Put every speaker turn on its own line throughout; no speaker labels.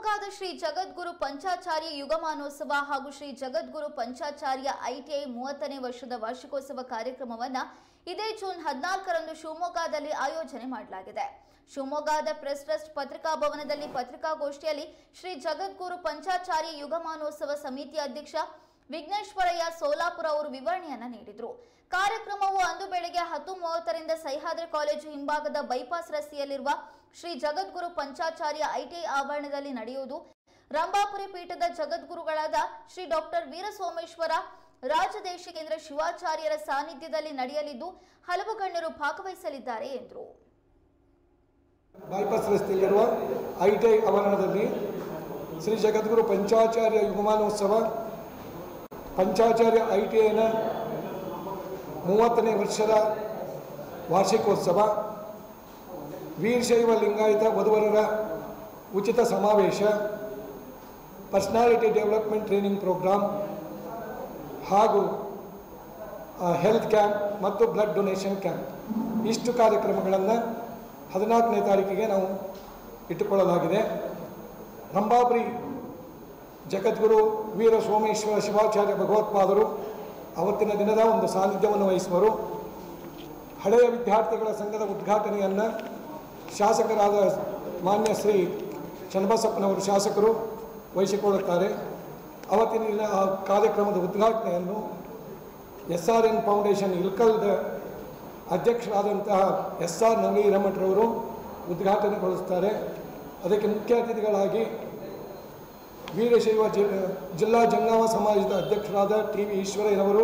ಶಿವಮೊಗ್ಗದ ಶ್ರೀ ಜಗದ್ಗುರು ಪಂಚಾಚಾರ್ಯ ಯುಗಮಾನೋತ್ಸವ ಹಾಗೂ ಶ್ರೀ ಜಗದ್ಗುರು ಪಂಚಾಚಾರ್ಯ ಐಟಿಐ ಮೂವತ್ತನೇ ವರ್ಷದ ವಾರ್ಷಿಕೋತ್ಸವ ಕಾರ್ಯಕ್ರಮವನ್ನ ಇದೇ ಜೂನ್ ಹದಿನಾಲ್ಕರಂದು ಶಿವಮೊಗ್ಗದಲ್ಲಿ ಆಯೋಜನೆ ಮಾಡಲಾಗಿದೆ ಶಿವಮೊಗ್ಗದ ಪ್ರೆಸ್ ಟ್ರಸ್ಟ್ ಪತ್ರಿಕಾ ಭವನದಲ್ಲಿ ಪತ್ರಿಕಾಗೋಷ್ಠಿಯಲ್ಲಿ ಶ್ರೀ ಜಗದ್ಗುರು ಪಂಚಾಚಾರ್ಯ ಯುಗಮಾನೋತ್ಸವ ಸಮಿತಿ ಅಧ್ಯಕ್ಷ ವಿಘ್ನೇಶ್ವರಯ್ಯ ಸೋಲಾಪುರ ಅವರು ವಿವರಣೆಯನ್ನ ನೀಡಿದರು ಕಾರ್ಯಕ್ರಮವು ಅಂದು ಬೆಳಗ್ಗೆ ಹತ್ತು ಮೂವತ್ತರಿಂದ ಸಹ್ಯಾದ್ರಿ ಕಾಲೇಜು ಹಿಂಭಾಗದ ಬೈಪಾಸ್ ರಸ್ತೆಯಲ್ಲಿರುವ ಶ್ರೀ ಜಗದ್ಗುರು ಪಂಚಾಚಾರ್ಯ ಐಟಿಐ ಆವರಣದಲ್ಲಿ ನಡೆಯುವುದು ರಂಭಾಪುರಿ ಪೀಠದ ಜಗದ್ಗುರುಗಳಾದ ಶ್ರೀ ಡಾಕ್ಟರ್ ವೀರಸೋಮೇಶ್ವರ ರಾಜದೇಶಿಕೇಂದ್ರ ಶಿವಾಚಾರ್ಯರ ಸಾನ್ನಿಧ್ಯದಲ್ಲಿ ನಡೆಯಲಿದ್ದು ಹಲವು ಗಣ್ಯರು ಭಾಗವಹಿಸಲಿದ್ದಾರೆ ಎಂದರು
ಬೈಪಾಸ್ ರಸ್ತೆಯಲ್ಲಿರುವ ಐ ಟಿ ಐ ಆವರಣದಲ್ಲಿ ಶ್ರೀ ಜಗದ್ಗುರು ಪಂಚಾಚಾರ್ಯ ಯುಗಮಾನೋತ್ಸವ ಪಂಚಾಚಾರ್ಯ ಐ ಟಿ ಐನ ಮೂವತ್ತನೇ ವರ್ಷದ ವಾರ್ಷಿಕೋತ್ಸವ ವೀರಶೈವ ಲಿಂಗಾಯತ ವಧುವರರ ಉಚಿತ ಸಮಾವೇಶ ಪರ್ಸನಾಲಿಟಿ ಡೆವಲಪ್ಮೆಂಟ್ ಟ್ರೈನಿಂಗ್ ಪ್ರೋಗ್ರಾಮ್ ಹಾಗೂ ಹೆಲ್ತ್ ಕ್ಯಾಂಪ್ ಮತ್ತು ಬ್ಲಡ್ ಡೊನೇಷನ್ ಕ್ಯಾಂಪ್ ಇಷ್ಟು ಕಾರ್ಯಕ್ರಮಗಳನ್ನು ಹದಿನಾಲ್ಕನೇ ತಾರೀಕಿಗೆ ನಾವು ಇಟ್ಟುಕೊಳ್ಳಲಾಗಿದೆ ರಂಭಾಪುರಿ ಜಗದ್ಗುರು ವೀರ ಸೋಮೇಶ್ವರ ಶಿವಾಚಾರ್ಯ ಭಗವತ್ಪಾದರು ಅವತ್ತಿನ ದಿನದ ಒಂದು ಸಾನ್ನಿಧ್ಯವನ್ನು ವಹಿಸುವರು ಹಳೆಯ ವಿದ್ಯಾರ್ಥಿಗಳ ಸಂಘದ ಉದ್ಘಾಟನೆಯನ್ನು ಶಾಸಕರಾದ ಮಾನ್ಯ ಶ್ರೀ ಚನ್ನಬಸಪ್ಪನವರು ಶಾಸಕರು ವಹಿಸಿಕೊಳ್ಳುತ್ತಾರೆ ಅವತ್ತಿನ ದಿನ ಆ ಕಾರ್ಯಕ್ರಮದ ಉದ್ಘಾಟನೆಯನ್ನು ಎಸ್ ಆರ್ ಎನ್ ಫೌಂಡೇಶನ್ ಇಲ್ಕಲ್ದ ಅಧ್ಯಕ್ಷರಾದಂತಹ ಎಸ್ ಆರ್ ನವೀರಮಠರವರು ಉದ್ಘಾಟನೆಗೊಳಿಸ್ತಾರೆ ಅದಕ್ಕೆ ಮುಖ್ಯ ಅತಿಥಿಗಳಾಗಿ ವೀರಶೈವ ಜಿ ಜಿಲ್ಲಾ ಜಂಗಾಮ ಸಮಾಜದ ಅಧ್ಯಕ್ಷರಾದ ಟಿ ವಿ ಈಶ್ವರಯ್ಯನವರು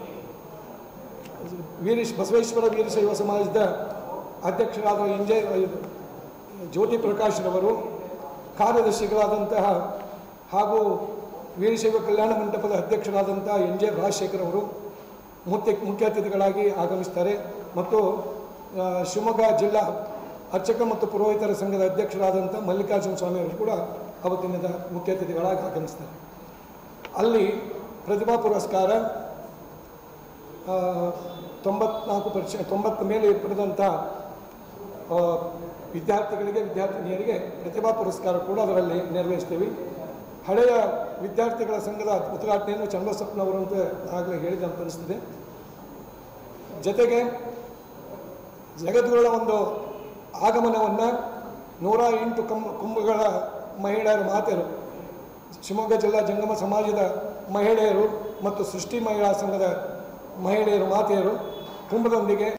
ವೀರೇಶ್ ಬಸವೇಶ್ವರ ವೀರಶೈವ ಸಮಾಜದ ಅಧ್ಯಕ್ಷರಾದ ಎಂಜೆ ಜ್ಯೋತಿ ಪ್ರಕಾಶ್ರವರು ಕಾರ್ಯದರ್ಶಿಗಳಾದಂತಹ ಹಾಗೂ ವೀರಶೈವ ಕಲ್ಯಾಣ ಮಂಟಪದ ಅಧ್ಯಕ್ಷರಾದಂತಹ ಎನ್ ಜೆ ರಾಜಶೇಖರ್ ಅವರು ಮುಖ್ಯ ಮುಖ್ಯ ಅತಿಥಿಗಳಾಗಿ ಆಗಮಿಸ್ತಾರೆ ಮತ್ತು ಆ, ಶಿವಮೊಗ್ಗ ಜಿಲ್ಲಾ ಅರ್ಚಕ ಮತ್ತು ಪುರೋಹಿತರ ಸಂಘದ ಅಧ್ಯಕ್ಷರಾದಂಥ ಮಲ್ಲಿಕಾರ್ಜುನ ಸ್ವಾಮಿಯವರು ಕೂಡ ಅವತ್ತಿನ ದಿನ ಮುಖ್ಯ ಅತಿಥಿಗಳಾಗಿ ಆಗಮಿಸ್ತಾರೆ ಅಲ್ಲಿ ಪ್ರತಿಭಾ ಪುರಸ್ಕಾರ ಆ, ತೊಂಬತ್ನಾಲ್ಕು ಪರ್ಸೆಂಟ್ ತೊಂಬತ್ತ ಮೇಲೆ ಪಡೆದಂಥ ಆ, ವಿದ್ಯಾರ್ಥಿಗಳಿಗೆ ವಿದ್ಯಾರ್ಥಿನಿಯರಿಗೆ ಪ್ರತಿಭಾ ಪುರಸ್ಕಾರ ಕೂಡ ಅದರಲ್ಲಿ ನೆರವೇರಿಸ್ತೀವಿ ಹಳೆಯ ವಿದ್ಯಾರ್ಥಿಗಳ ಸಂಘದ ಉದ್ಘಾಟನೆಯನ್ನು ಚನ್ನಬಸಪ್ಪನವರು ಅಂತ ಆಗಲೇ ಹೇಳಿದ ಅಂತ ಅನಿಸ್ತಿದೆ ಜೊತೆಗೆ ಜಗದ್ಗುರುಗಳ ಒಂದು ಆಗಮನವನ್ನು ನೂರ ಎಂಟು ಕಂಬ ಕುಂಭಗಳ ಮಹಿಳೆಯರ ಮಾತೆಯರು ಶಿವಮೊಗ್ಗ ಜಿಲ್ಲಾ ಜಂಗಮ ಸಮಾಜದ ಮಹಿಳೆಯರು ಮತ್ತು ಸೃಷ್ಟಿ ಮಹಿಳಾ ಸಂಘದ ಮಹಿಳೆಯರು ಮಾತೆಯರು ಕುಂಭದೊಂದಿಗೆ